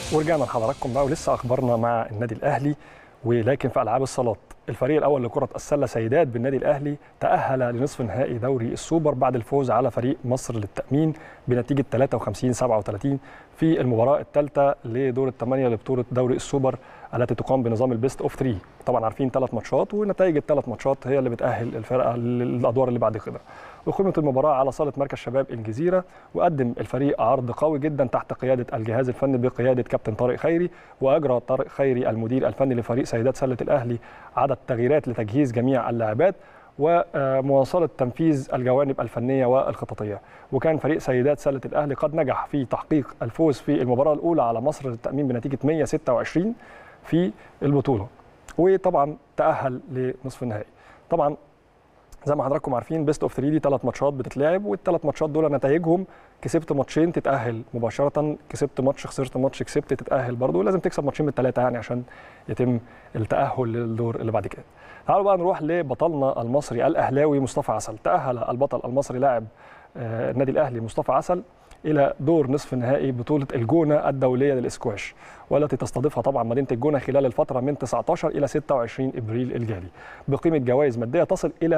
ورجعنا لحضراتكم بقى ولسه اخبارنا مع النادي الاهلي ولكن في العاب الصالات الفريق الاول لكره السله سيدات بالنادي الاهلي تاهل لنصف نهائي دوري السوبر بعد الفوز على فريق مصر للتامين بنتيجه 53 37 في المباراه الثالثه لدور الثمانيه لبطوله دوري السوبر التي تقام بنظام البيست اوف 3 طبعا عارفين ثلاث ماتشات ونتائج الثلاث ماتشات هي اللي بتاهل الفرقه للادوار اللي بعد كده اقيمت المباراه على صاله مركز شباب الجزيره وقدم الفريق عرض قوي جدا تحت قياده الجهاز الفني بقياده كابتن طارق خيري واجرى طارق خيري المدير الفني لفريق سيدات سله الاهلي عدد تغييرات لتجهيز جميع اللاعبات ومواصله تنفيذ الجوانب الفنيه والخططيه وكان فريق سيدات سله الاهلي قد نجح في تحقيق الفوز في المباراه الاولى على مصر للتامين بنتيجه 126 في البطوله وطبعا تاهل لنصف النهائي طبعا زي ما حضراتكم عارفين بيست اوف 3 دي ثلاث ماتشات بتتلعب والثلاث ماتشات دول نتائجهم كسبت ماتشين تتاهل مباشره كسبت ماتش خسرت ماتش كسبت تتاهل برضه لازم تكسب ماتشين من الثلاثه يعني عشان يتم التاهل للدور اللي بعد كده تعالوا بقى نروح لبطلنا المصري الاهلاوي مصطفى عسل تاهل البطل المصري لاعب النادي الاهلي مصطفى عسل الى دور نصف نهائي بطوله الجونه الدوليه للاسكواش والتي تستضيفها طبعا مدينه الجونه خلال الفتره من 19 الى 26 ابريل الجاري بقيمه جوائز ماديه تصل الى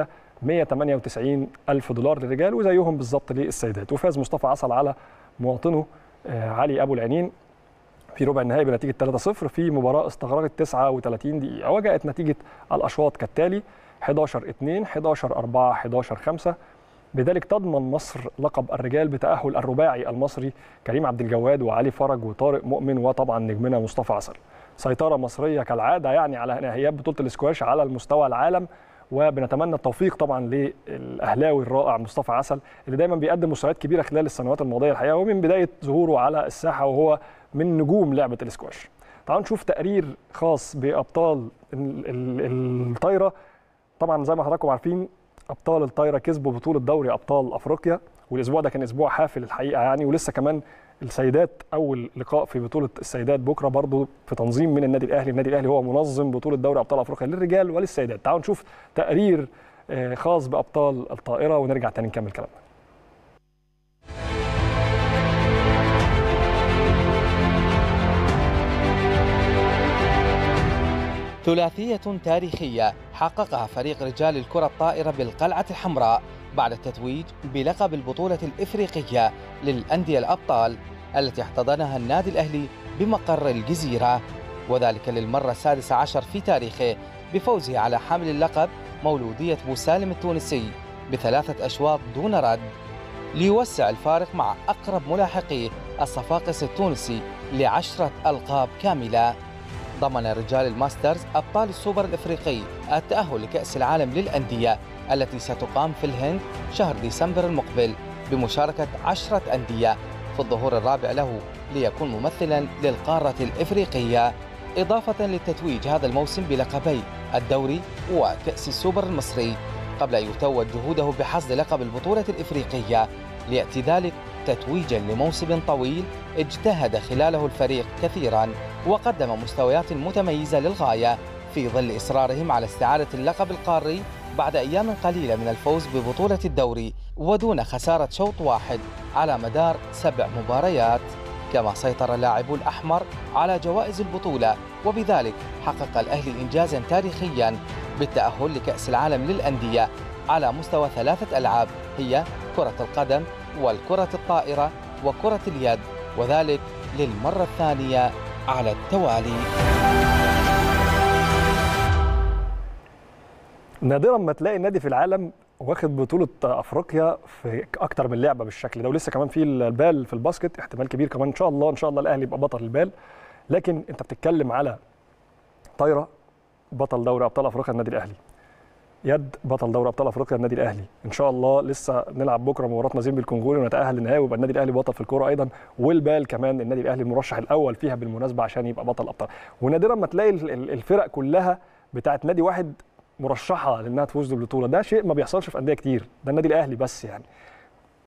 198 ألف دولار للرجال وزيهم بالظبط للسيدات وفاز مصطفى عسل على مواطنه علي أبو العنين في ربع النهائي بنتيجة 3-0 في مباراة استغرقت 39 دقيقة وجاءت نتيجة الأشواط كالتالي 11 2 11 4 11 5 بذلك تضمن مصر لقب الرجال بتأهل الرباعي المصري كريم عبد الجواد وعلي فرج وطارق مؤمن وطبعا نجمنا مصطفى عسل سيطرة مصرية كالعادة يعني على نهائيات بطولة الاسكواش على المستوى العالم وبنتمنى التوفيق طبعا للاهلاوي الرائع مصطفى عسل اللي دايما بيقدم مستويات كبيره خلال السنوات الماضيه الحقيقه ومن بدايه ظهوره على الساحه وهو من نجوم لعبه الاسكواش. تعالوا نشوف تقرير خاص بابطال الطايره طبعا زي ما حضراتكم عارفين ابطال الطايره كسبوا بطوله دوري ابطال افريقيا والاسبوع ده كان اسبوع حافل الحقيقه يعني ولسه كمان السيدات اول لقاء في بطوله السيدات بكره برضو في تنظيم من النادي الاهلي النادي الاهلي هو منظم بطوله دوري ابطال افريقيا للرجال وللسيدات تعالوا نشوف تقرير خاص بابطال الطائره ونرجع تاني نكمل كلامنا ثلاثية تاريخية حققها فريق رجال الكرة الطائرة بالقلعة الحمراء بعد التتويج بلقب البطولة الإفريقية للأندية الأبطال التي احتضنها النادي الأهلي بمقر الجزيرة وذلك للمرة السادسة عشر في تاريخه بفوزه على حامل اللقب مولودية بوسالم التونسي بثلاثة أشواط دون رد ليوسع الفارق مع أقرب ملاحقيه الصفاقس التونسي لعشرة ألقاب كاملة ضمن رجال الماسترز أبطال السوبر الإفريقي التأهل لكأس العالم للأندية التي ستقام في الهند شهر ديسمبر المقبل بمشاركة عشرة أندية في الظهور الرابع له ليكون ممثلا للقارة الإفريقية إضافة للتتويج هذا الموسم بلقبي الدوري وكأس السوبر المصري قبل أن يتوج جهوده بحصد لقب البطولة الإفريقية ليأتي ذلك تتويجا لموسم طويل اجتهد خلاله الفريق كثيرا وقدم مستويات متميزة للغاية في ظل إصرارهم على استعادة اللقب القاري بعد أيام قليلة من الفوز ببطولة الدوري ودون خسارة شوط واحد على مدار سبع مباريات كما سيطر اللاعب الأحمر على جوائز البطولة وبذلك حقق الأهلي إنجازا تاريخيا بالتأهل لكأس العالم للأندية على مستوى ثلاثة ألعاب هي كرة القدم والكرة الطائرة وكرة اليد وذلك للمرة الثانية على التوالي نادرا ما تلاقي نادي في العالم واخد بطولة افريقيا في اكتر من لعبة بالشكل ده ولسه كمان في البال في الباسكت احتمال كبير كمان ان شاء الله ان شاء الله الاهلي يبقى بطل البال لكن انت بتتكلم على طايرة بطل دوري ابطال افريقيا النادي الاهلي يد بطل دوري ابطال افريقيا النادي الاهلي ان شاء الله لسه نلعب بكره مباراه مازيمبي الكونغولي ونتاهل للنهائي ويبقى النادي الاهلي بطل في الكوره ايضا والبال كمان النادي الاهلي المرشح الاول فيها بالمناسبه عشان يبقى بطل ابطال ونادرا ما تلاقي الفرق كلها بتاعت نادي واحد مرشحه لانها تفوز بالبطوله ده شيء ما بيحصلش في انديه كتير ده النادي الاهلي بس يعني